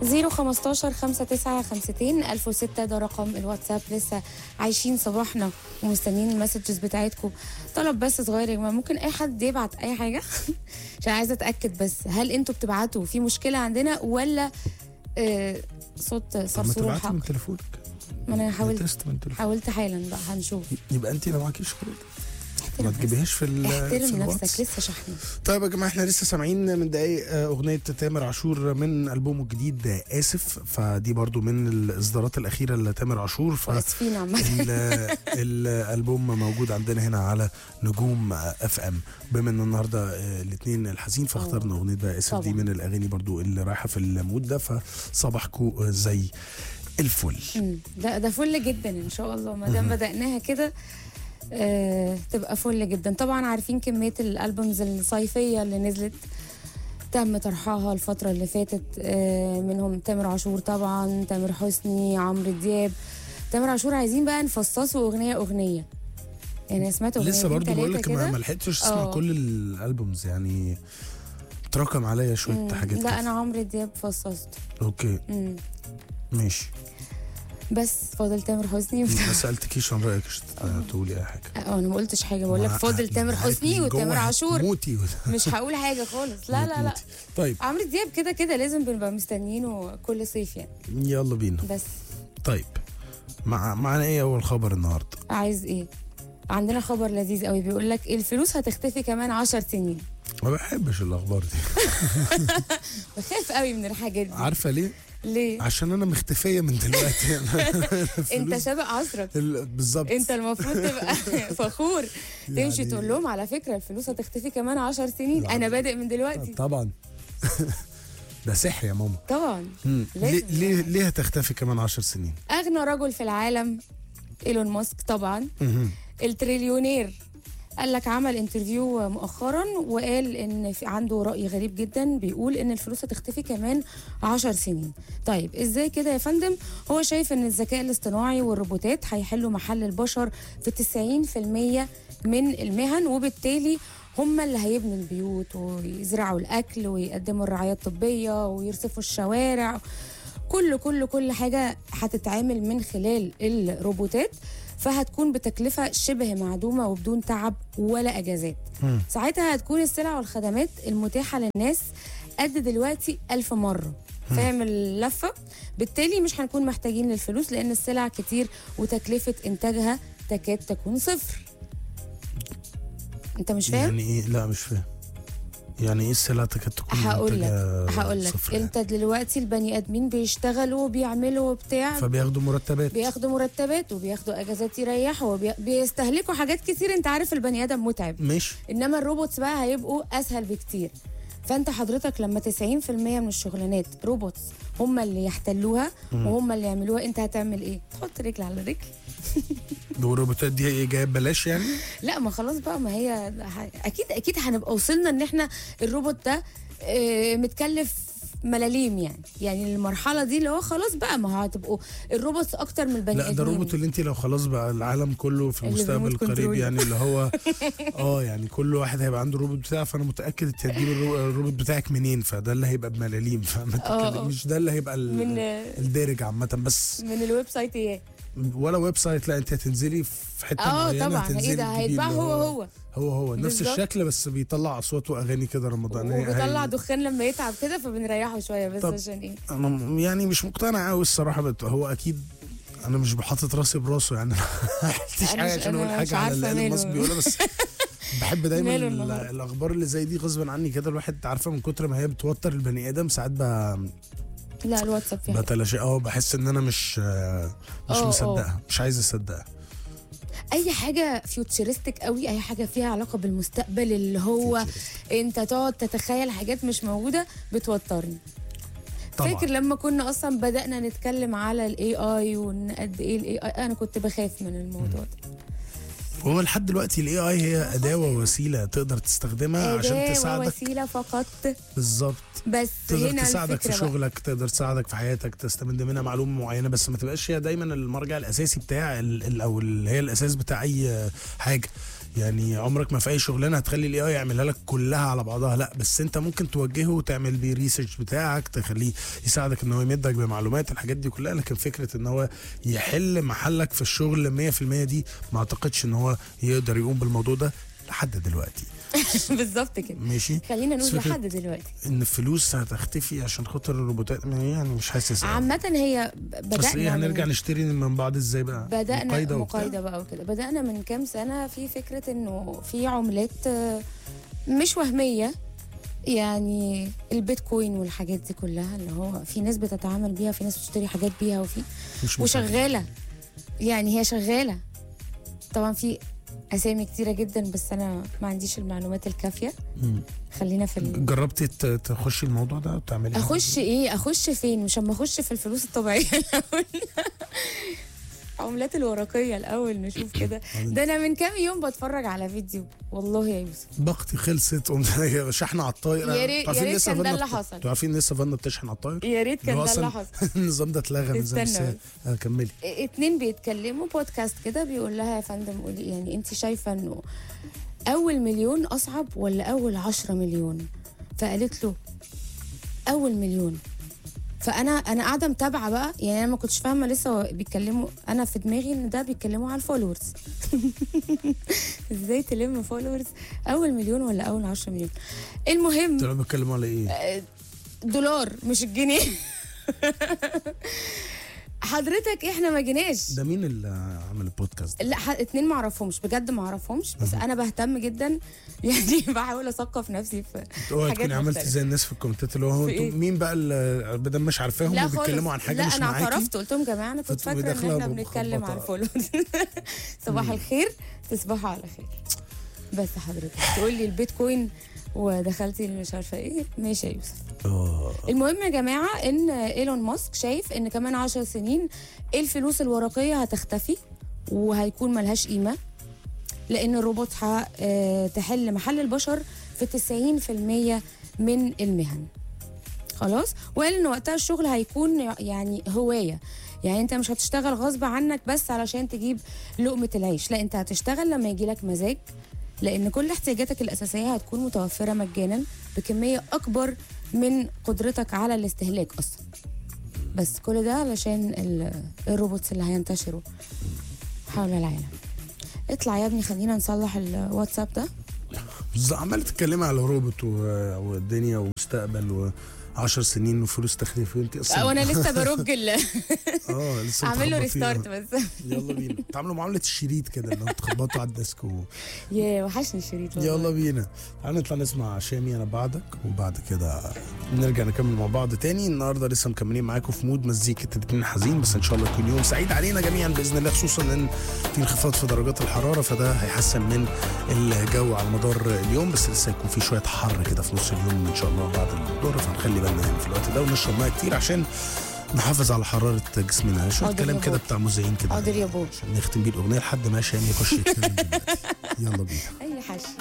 015 59 50 1006 ده رقم الواتساب لسه عايشين صباحنا ومستنيين المسجز بتاعتكم طلب بس صغير يا جماعه ممكن اي حد يبعت اي حاجه عشان عايزه اتاكد بس هل انتوا بتبعتوا في مشكله عندنا ولا آه صوت طب ما صرصور تبعتي الحق من تليفونك ما انا حاولت تست من تليفونك حاولت حالا بقى هنشوف يبقى انت لو معكيش خروج ما احترم تجيبيهاش في ال في احترم الواتس. نفسك لسه شحن طيب يا جماعه احنا لسه سامعين من دقايق آه، اغنيه تامر عاشور من البومه الجديد آه، اسف فدي برضو من الاصدارات الاخيره لتامر عاشور ف واسفين عامه ال- الالبوم موجود عندنا هنا على نجوم اف ام بما ان النهارده الاثنين الحزين فاخترنا اغنيه بقى اسف دي طبعا. من الاغاني برضو اللي رايحه في المود ده فصباحكم آه، زي الفل مم. ده ده فل جدا ان شاء الله ما دام بدأناها كده آه تبقى فل جدا طبعا عارفين كمية الألبومز الصيفية اللي نزلت تم طرحها الفترة اللي فاتت آه منهم تامر عاشور طبعا تامر حسني عمرو دياب تامر عاشور عايزين بقى نفصصوا أغنية أغنية يعني سمعت أغنية لسه برضو بقول لك ما كده ما لحقتش اسمع آه. كل الالبومز يعني تراكم عليا شويه مم. حاجات لا كده. أنا عمرو دياب فصصت اوكي مم. ماشي بس فاضل تامر حسني ما سالتكيش عن رايك عشان تقولي اي حاجه اه انا ما قلتش حاجه بقول لك مع- فاضل تامر معاك حسني من وتامر جوه عاشور موتي مش هقول حاجه خالص لا لا لا موتي. طيب عمرو دياب كده كده لازم بنبقى مستنيينه كل صيف يعني يلا بينا بس طيب مع معانا ايه اول خبر النهارده عايز ايه عندنا خبر لذيذ قوي بيقول لك الفلوس هتختفي كمان عشر سنين ما بحبش الاخبار دي بخاف قوي من الحاجات دي عارفه ليه ليه عشان انا مختفيه من دلوقتي انت سابق عصرك ال- بالظبط انت المفروض تبقى فخور تمشي يعني- تقول لهم على فكره الفلوس هتختفي كمان عشر سنين لا. انا بادئ من دلوقتي طبعا ده سحر يا ماما طبعا مم. لازم ليه ليه ليه هتختفي كمان عشر سنين اغنى رجل في العالم ايلون ماسك طبعا مهم. التريليونير قال لك عمل انترفيو مؤخرا وقال ان في عنده راي غريب جدا بيقول ان الفلوس هتختفي كمان عشر سنين طيب ازاي كده يا فندم هو شايف ان الذكاء الاصطناعي والروبوتات هيحلوا محل البشر في 90% من المهن وبالتالي هم اللي هيبنوا البيوت ويزرعوا الاكل ويقدموا الرعايه الطبيه ويرصفوا الشوارع كل كل كل حاجه هتتعامل من خلال الروبوتات فهتكون بتكلفه شبه معدومه وبدون تعب ولا اجازات مم. ساعتها هتكون السلع والخدمات المتاحه للناس قد دلوقتي ألف مرة فاهم اللفة بالتالي مش هنكون محتاجين للفلوس لأن السلع كتير وتكلفة إنتاجها تكاد تكون صفر أنت مش فاهم؟ يعني ايه لا مش فاهم يعني ايه السلعه تكاد تكون هقول لك منتجة هقول لك صفر يعني. انت دلوقتي البني ادمين بيشتغلوا وبيعملوا وبتاع فبياخدوا مرتبات بياخدوا مرتبات وبياخدوا اجازات يريحوا وبي- بيستهلكوا حاجات كتير انت عارف البني ادم متعب ماشي انما الروبوتس بقى هيبقوا اسهل بكتير فانت حضرتك لما 90% من الشغلانات روبوتس هم اللي يحتلوها وهم اللي يعملوها انت هتعمل ايه تحط رجل على رجل والروبوتات دي ايه جايه ببلاش يعني لا ما خلاص بقى ما هي ه- اكيد اكيد هنبقى وصلنا ان احنا الروبوت ده آه، متكلف ملاليم يعني يعني المرحله دي اللي هو خلاص بقى ما هو هتبقوا الروبوتس اكتر من البني لا ده ادمين الروبوت اللي انت لو خلاص بقى العالم كله في اللي المستقبل بيموت القريب كنترول. يعني اللي هو اه يعني كل واحد هيبقى عنده الروبوت بتاعه فانا متاكد انت هتجيب الرو- الروبوت بتاعك منين فده اللي هيبقى بملاليم فما اه. تتكلميش ده اللي هيبقى ال- من الدارج عامه بس من الويب سايت ايه ولا ويب سايت لا انت هتنزلي في حته اه معينه طبعا هتنزلي ايه ده تجيبي هيتباع اللي هو هو هو هو نفس بالظبط. الشكل بس بيطلع اصوات واغاني كده رمضانيه وبيطلع هي- دخان لما يتعب كده فبنريحه شويه بس طب. عشان ايه انا يعني مش مقتنع قوي الصراحه بت- هو اكيد انا مش بحاطط راسي براسه يعني ما عملتش أنا حاجه مش- عشان اقول أنا مش حاجه على عارفة اللي ايلون ماسك ماله. بيقولها بس بحب دايما ماله ال- النهاردة؟ الاخبار اللي زي دي غصب عني كده الواحد عارفه من كتر ما هي بتوتر البني ادم ساعات ب- لا الواتساب فيها بتلاشى اه بحس ان انا مش آه، مش اه، اه. مصدقها مش عايز اصدقها اي حاجه فيوتشرستك قوي اي حاجه فيها علاقه بالمستقبل اللي هو انت تقعد تتخيل حاجات مش موجوده بتوترني طبعا فاكر لما كنا اصلا بدانا نتكلم على الاي اي وان قد ايه الاي اي انا كنت بخاف من الموضوع ده هو لحد دلوقتي الاي اي هي اداه ووسيله تقدر تستخدمها عشان أداة تساعدك ووسيله فقط بالظبط بس تقدر هنا تساعدك في الفكره بقى. شغلك تقدر تساعدك في حياتك تستمد منها معلومه معينه بس ما تبقاش هي دايما المرجع الاساسي بتاع ال ال او اللي هي الاساس بتاع اي حاجه يعني عمرك ما في اي شغلانه هتخلي الاي اي يعملها لك كلها على بعضها لا بس انت ممكن توجهه وتعمل بيه ريسيرش بتاعك تخليه يساعدك ان هو يمدك بمعلومات الحاجات دي كلها لكن فكره ان هو يحل محلك في الشغل 100% دي ما اعتقدش ان هو يقدر يقوم بالموضوع ده لحد دلوقتي بالظبط كده ماشي خلينا نقول بس فكرة لحد دلوقتي ان الفلوس هتختفي عشان خاطر الروبوتات يعني مش حاسس أوي. عامة هي بس ايه بدأنا هنرجع من نشتري من بعض ازاي بقى بدأنا مقايضة وبتاع؟ مقايضة بقى وكده بدأنا من كام سنة في فكرة انه في عملات آه، مش وهمية يعني البيتكوين والحاجات دي كلها اللي هو في ناس بتتعامل بيها في ناس بتشتري حاجات بيها وفي مش متابع. وشغالة يعني هي شغالة طبعا في اسامي كتيرة جدا بس انا ما عنديش المعلومات الكافية مم. خلينا في ال... جربتي ت- تخشي الموضوع ده وتعملي حاجة؟ اخش ايه اخش فين مش اما اخش في الفلوس الطبيعيه الاول عملات الورقيه الاول نشوف كده ده انا من كام يوم بتفرج على فيديو والله يا يوسف باقتي خلصت قمت شحنه على الطاير يا ريت- عارفين يا ريت لسه كان ده فانا اللي بت- حصل. انتوا عارفين لسه فانا بتشحن على الطاير يا ريت كان اللي هو ده اللي أصلاً حصل النظام ده اتلغى من زمان استنى بس آه، كملي اتنين بيتكلموا بودكاست كده بيقول لها يا فندم قولي يعني انت شايفه انه اول مليون اصعب ولا اول عشرة مليون فقالت له اول مليون فانا انا قاعده متابعه بقى يعني انا ما كنتش فاهمه لسه هو بيتكلموا انا في دماغي ان ده بيتكلموا على الفولورز ازاي تلم فولورز اول مليون ولا اول 10 مليون المهم طلعوا بيتكلموا على ايه؟ دولار مش الجنيه حضرتك احنا ما جيناش ده مين اللي عمل البودكاست؟ ده؟ لا ح... اتنين ما اعرفهمش بجد ما اعرفهمش بس انا بهتم جدا يعني بحاول اثقف نفسي في اوعي حاجات تكوني عملتي مختلفة. زي الناس في الكومنتات اللي هو في انتوا إيه؟ مين بقى اللي بدل مش عارفاهم لا خالص وبيتكلموا عن حاجه لا مش انا معاكي اعترفت قلت لهم جماعه انا كنت فتقومي فاكره ان داخلة احنا بنتكلم عن مخبطة. الفولورز صباح الخير تصبحوا على خير بس حضرتك تقول لي البيتكوين ودخلتي اللي مش عارفه ايه ماشي يا يوسف اه المهم يا جماعه ان ايلون ماسك شايف ان كمان عشر سنين الفلوس الورقيه هتختفي وهيكون ملهاش قيمه لان الروبوت هتحل محل البشر في 90% من المهن خلاص وقال ان وقتها الشغل هيكون يعني هوايه يعني انت مش هتشتغل غصب عنك بس علشان تجيب لقمه العيش لا انت هتشتغل لما يجيلك مزاج لان كل احتياجاتك الاساسيه هتكون متوفره مجانا بكميه اكبر من قدرتك على الاستهلاك اصلا بس كل ده علشان ال- الروبوتس اللي هينتشروا حول العالم اطلع يا ابني خلينا نصلح الواتساب ده بس عماله تتكلمي على روبوت و- والدنيا ومستقبل و10 سنين وفلوس تختفي وانت اصلا وانا لسه برج ال- اه لسه اعمل له بتخبطيها. ريستارت بس يلا بينا تعملوا معامله الشريط كده اللي هو تخبطوا على الديسك و... يا وحشني الشريط والله. يلا بينا تعالى نطلع نسمع شامي انا بعدك وبعد كده نرجع نكمل مع بعض تاني النهارده لسه مكملين معاكم في مود مزيكة الاتنين حزين بس ان شاء الله يكون يوم سعيد علينا جميعا باذن الله خصوصا ان في انخفاض في درجات الحراره فده هيحسن من الجو على مدار اليوم بس لسه هيكون في شويه حر كده في نص اليوم ان شاء الله بعد الظهر فنخلي بالنا يعني في الوقت ده ونشرب ميه كتير عشان نحافظ على حراره جسمنا شويه حاضر كلام يا كده بابا. بتاع مذيعين كده حاضر يا بابا. عشان نختم بيه الاغنيه لحد ما شامي يخش يتكلم دلوقتي يلا بينا اي حش